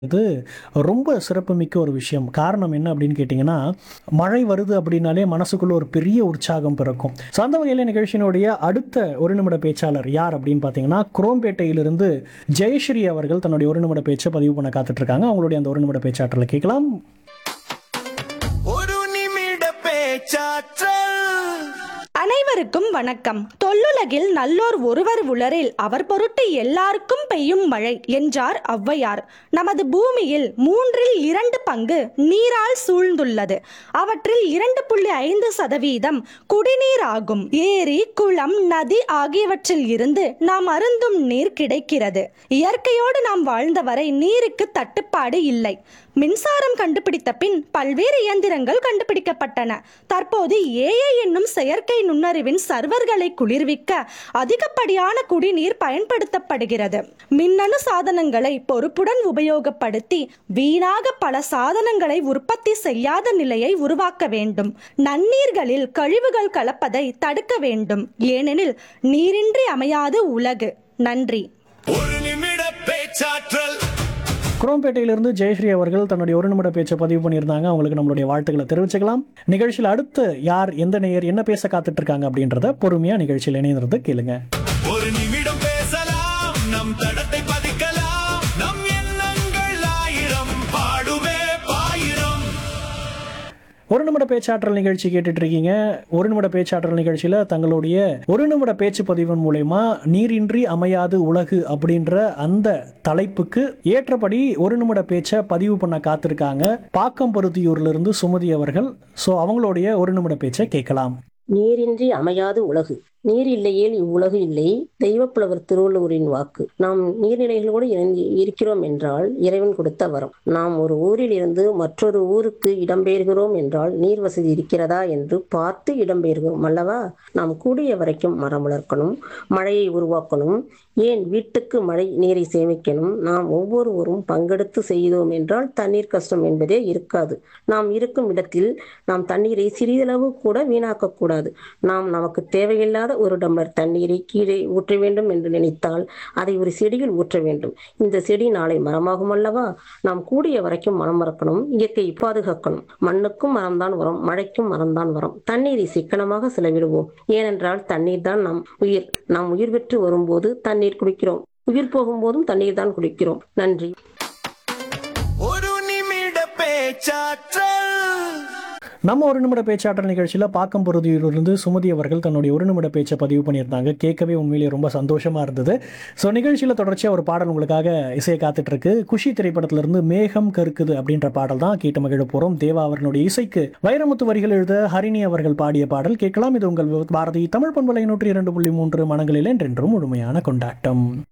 இது ரொம்ப சிறப்புமிக்க ஒரு விஷயம் காரணம் என்ன அப்படின்னு கேட்டிங்கன்னா மழை வருது அப்படின்னாலே மனசுக்குள்ள ஒரு பெரிய உற்சாகம் பிறக்கும் ஸோ அந்த வகையில் நிகழ்ச்சியினுடைய அடுத்த ஒரு நிமிட பேச்சாளர் யார் அப்படின்னு பார்த்தீங்கன்னா குரோம்பேட்டையிலிருந்து ஜெயஸ்ரீ அவர்கள் தன்னுடைய ஒரு நிமிட பேச்சை பதிவு பண்ண காத்துட்டு இருக்காங்க அவங்களுடைய அந்த ஒரு நிமிட பேச்சாற்றலை கேட்கலாம் ஒரு நிமிட பேச்சாற்றல் அனைவருக்கும் வணக்கம் தொல்லுலகில் நல்லோர் ஒருவர் உளரில் அவர் பொருட்டு எல்லாருக்கும் பெய்யும் மழை என்றார் ஔவையார் நமது பூமியில் மூன்றில் இரண்டு பங்கு நீரால் சூழ்ந்துள்ளது அவற்றில் இரண்டு புள்ளி ஐந்து சதவீதம் குடிநீர் ஆகும் ஏரி குளம் நதி ஆகியவற்றில் இருந்து நாம் அருந்தும் நீர் கிடைக்கிறது இயற்கையோடு நாம் வாழ்ந்தவரை நீருக்கு தட்டுப்பாடு இல்லை மின்சாரம் கண்டுபிடித்த பின் பல்வேறு இயந்திரங்கள் கண்டுபிடிக்கப்பட்டன தற்போது ஏஐ என்னும் செயற்கை நுண்ணறிவின் சர்வர்களை குளிர்விக்க அதிகப்படியான குடிநீர் பயன்படுத்தப்படுகிறது மின்னணு சாதனங்களை பொறுப்புடன் உபயோகப்படுத்தி வீணாக பல சாதனங்களை உற்பத்தி செய்யாத நிலையை உருவாக்க வேண்டும் நன்னீர்களில் கழிவுகள் கலப்பதை தடுக்க வேண்டும் ஏனெனில் நீரின்றி அமையாது உலகு நன்றி ஒரு நிமிட பேச்சாற்றல் குரோம்பேட்டையிலிருந்து ஜெயஸ்ரீ அவர்கள் தன்னுடைய ஒரு நிமிட பேச்சை பதிவு பண்ணியிருந்தாங்க அவங்களுக்கு நம்மளுடைய வாழ்த்துக்களை தெரிவிச்சுக்கலாம் நிகழ்ச்சியில் அடுத்து யார் எந்த நேயர் என்ன பேச காத்துட்டு இருக்காங்க அப்படின்றத பொறுமையா நிகழ்ச்சியில் இணைந்திருந்து கேளுங்க ஒரு நிமிடம் பேசலாம் நம் தடத்தை பதிக்கலாம் நம் எண்ணங்கள் ஆயிரம் பாடுவே பாயிரம் ஒரு நிமிட பேச்சாற்றல் நிகழ்ச்சி கேட்டுட்டு இருக்கீங்க ஒரு நிமிட பேச்சாற்றல் நிகழ்ச்சியில தங்களுடைய ஒரு நிமிட பேச்சு பதிவின் மூலயமா நீரின்றி அமையாது உலகு அப்படின்ற அந்த தலைப்புக்கு ஏற்றபடி ஒரு நிமிட பேச்சை பதிவு பண்ண காத்திருக்காங்க பாக்கம்பருத்தியூர்ல இருந்து சுமதி அவர்கள் ஸோ அவங்களுடைய ஒரு நிமிட பேச்சை கேட்கலாம் நீரின்றி அமையாது உலகு நீர் இல்லையேல் இவ்வுலகு இல்லை தெய்வப்புலவர் திருவள்ளுவரின் வாக்கு நாம் நீர்நிலைகளோடு இணைந்து இருக்கிறோம் என்றால் இறைவன் கொடுத்த வரம் நாம் ஒரு ஊரில் இருந்து மற்றொரு ஊருக்கு இடம்பெயர்கிறோம் என்றால் நீர் வசதி இருக்கிறதா என்று பார்த்து இடம்பெயர்கிறோம் அல்லவா நாம் கூடிய வரைக்கும் மரம் வளர்க்கணும் மழையை உருவாக்கணும் ஏன் வீட்டுக்கு மழை நீரை சேமிக்கணும் நாம் ஒவ்வொருவரும் பங்கெடுத்து செய்தோம் என்றால் தண்ணீர் கஷ்டம் என்பதே இருக்காது நாம் இருக்கும் இடத்தில் நாம் தண்ணீரை சிறிதளவு கூட வீணாக்கக்கூடாது நாம் நமக்கு தேவையில்லாத ஒரு டம்ளர் தண்ணீரை கீழே ஊற்ற வேண்டும் என்று நினைத்தால் அதை ஒரு செடியில் ஊற்ற வேண்டும் இந்த செடி நாளை மரமாகும் அல்லவா நாம் கூடிய வரைக்கும் மரம் மறக்கணும் இயற்கையை பாதுகாக்கணும் மண்ணுக்கும் மரம்தான் வரும் மழைக்கும் மரம்தான் வரும் தண்ணீரை சிக்கனமாக செலவிடுவோம் ஏனென்றால் தண்ணீர் தான் நம் உயிர் நாம் உயிர் பெற்று வரும்போது தண்ணீர் குடிக்கிறோம் உயிர் போகும்போதும் தண்ணீர் தான் குடிக்கிறோம் நன்றி ஒரு நிமிட பேச்சாற்றல் நம்ம ஒரு நிமிட பேச்சாற்றல் நிகழ்ச்சியில் பாக்கம்பருதியிலிருந்து சுமதி அவர்கள் தன்னுடைய ஒரு நிமிட பேச்சை பதிவு பண்ணியிருந்தாங்க கேட்கவே உண்மையிலேயே ரொம்ப சந்தோஷமா இருந்தது ஸோ நிகழ்ச்சியில் தொடர்ச்சியாக ஒரு பாடல் உங்களுக்காக இசையை காத்துட்டு இருக்கு குஷி திரைப்படத்திலிருந்து மேகம் கருக்குது அப்படின்ற பாடல் தான் கேட்டு மகிழ போகிறோம் தேவா அவர்களுடைய இசைக்கு வைரமுத்து வரிகள் எழுத ஹரிணி அவர்கள் பாடிய பாடல் கேட்கலாம் இது உங்கள் பாரதி தமிழ் பண்பலை நூற்றி இரண்டு புள்ளி மூன்று மனங்களில் என்றென்றும் முழுமையான கொண்டாட்டம்